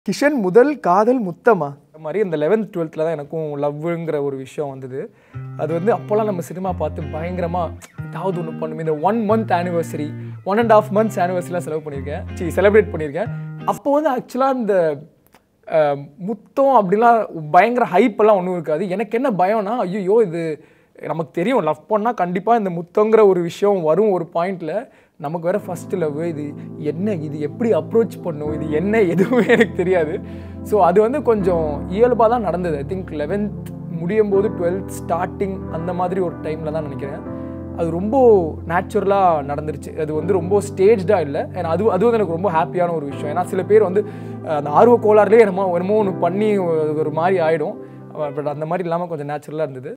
கிஷன் முதல் காதல் முத்தமா இந்த மாதிரி இந்த லெவன்த் டுவெல்த்தில் தான் எனக்கும் லவ்ங்கிற ஒரு விஷயம் வந்தது அது வந்து அப்போல்லாம் நம்ம சினிமா பார்த்து பயங்கரமாக ஏதாவது ஒன்று பண்ணும் இந்த one month anniversary one and half months ஆனிவர்சரிலாம் செலவு பண்ணியிருக்கேன் சி செலிப்ரேட் பண்ணியிருக்கேன் அப்போ வந்து ஆக்சுவலாக இந்த அஹ், முத்தம் அப்படிலாம் பயங்கர ஹைப்பெல்லாம் ஒன்றும் இருக்காது எனக்கு என்ன பயம்னா ஐயோ இது நமக்கு தெரியும் லவ் பண்ணால் கண்டிப்பாக இந்த முத்தங்கிற ஒரு விஷயம் வரும் ஒரு பாயிண்டில் நமக்கு வேற ஃபர்ஸ்ட் லவ் இது என்ன இது எப்படி அப்ரோச் பண்ணும் இது என்ன எதுவுமே எனக்கு தெரியாது ஸோ அது வந்து கொஞ்சம் இயல்பாக தான் நடந்தது ஐ திங்க் லெவன்த் முடியும் போது டுவெல்த் ஸ்டார்டிங் அந்த மாதிரி ஒரு டைமில் தான் நினைக்கிறேன் அது ரொம்ப நேச்சுரலாக நடந்துருச்சு அது வந்து ரொம்ப ஸ்டேஜ்டாக இல்லை ஏன்னா அது அது வந்து எனக்கு ரொம்ப ஹாப்பியான ஒரு விஷயம் ஏன்னா சில பேர் வந்து அஹ், அந்த ஆர்வ கோளாறுலேயே என்னமோ என்னமோ ஒன்று பண்ணி ஒரு- ஒரு மாதிரி ஆகிடும் பட் அந்த மாதிரி இல்லாமல் கொஞ்சம் நேச்சுரலாக இருந்தது